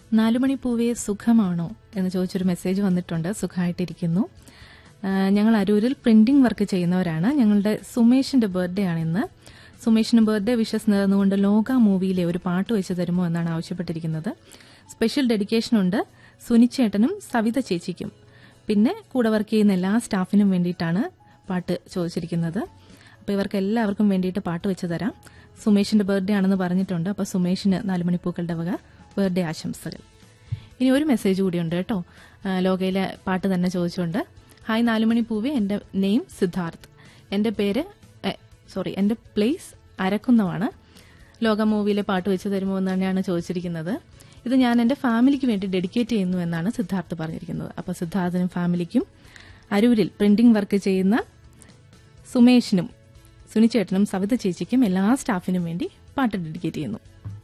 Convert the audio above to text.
നാലുമണി പൂവേ സുഖമാണോ എന്ന് ചോദിച്ചൊരു മെസ്സേജ് വന്നിട്ടുണ്ട് സുഖമായിട്ടിരിക്കുന്നു ആ, ഞങ്ങൾ അരൂരിൽ പ്രിന്റിംഗ് വർക്ക് ചെയ്യുന്നവരാണ് ഞങ്ങളുടെ സുമേഷിന്റെ ബർത്ത്ഡേ ആണ് ഇന്ന് സുമേഷിന് ബർത്ത്ഡേ വിഷസ് നേർന്നുകൊണ്ട് ലോക മൂവിയിലെ ഒരു പാട്ട് വെച്ച് തരുമോ എന്നാണ് ആവശ്യപ്പെട്ടിരിക്കുന്നത് സ്പെഷ്യൽ ഡെഡിക്കേഷൻ ഉണ്ട് സുനിച്ചേട്ടനും സവിത ചേച്ചിക്കും പിന്നെ കൂടെ വർക്ക് ചെയ്യുന്ന എല്ലാ സ്റ്റാഫിനും വേണ്ടിയിട്ടാണ് പാട്ട് ചോദിച്ചിരിക്കുന്നത് അപ്പോൾ ഇവർക്ക് എല്ലാവർക്കും വേണ്ടിയിട്ട് പാട്ട് വെച്ച് തരാം സുമേഷിന്റെ ബർത്ത്ഡേ ആണെന്ന് പറഞ്ഞിട്ടുണ്ട് അപ്പോൾ സുമേഷിന് നാലുമണിപ്പൂക്കളുടെ വക ബർത്ത്ഡേ ആശംസകൾ ഇനി ഒരു മെസ്സേജ് കൂടിയുണ്ട് കേട്ടോ ആ, ലോകയിലെ പാട്ട് തന്നെ ചോദിച്ചുകൊണ്ട് ഹായ് നാലുമണി പൂവേ എൻ്റെ നെയിം സിദ്ധാർത്ഥ് എൻ്റെ പേര് സോറി എൻ്റെ പ്ലേസ് അരക്കുന്നമാണ് ലോക മൂവിയിലെ പാട്ട് വെച്ച് തരുമോ എന്ന് തന്നെയാണ് ചോദിച്ചിരിക്കുന്നത് ഇത് ഞാൻ എൻ്റെ ഫാമിലിക്ക് വേണ്ടി ഡെഡിക്കേറ്റ് ചെയ്യുന്നു എന്നാണ് സിദ്ധാർത്ഥ് പറഞ്ഞിരിക്കുന്നത് അപ്പോൾ സിദ്ധാർത്ഥിനും ഫാമിലിക്കും അരൂരിൽ പ്രിന്റിംഗ് വർക്ക് ചെയ്യുന്ന സുമേഷിനും സുനിച്ചേട്ടനും സവിത ചേച്ചിക്കും എല്ലാ സ്റ്റാഫിനും വേണ്ടി പാട്ട് ഡെഡിക്കേറ്റ് ചെയ്യുന്നു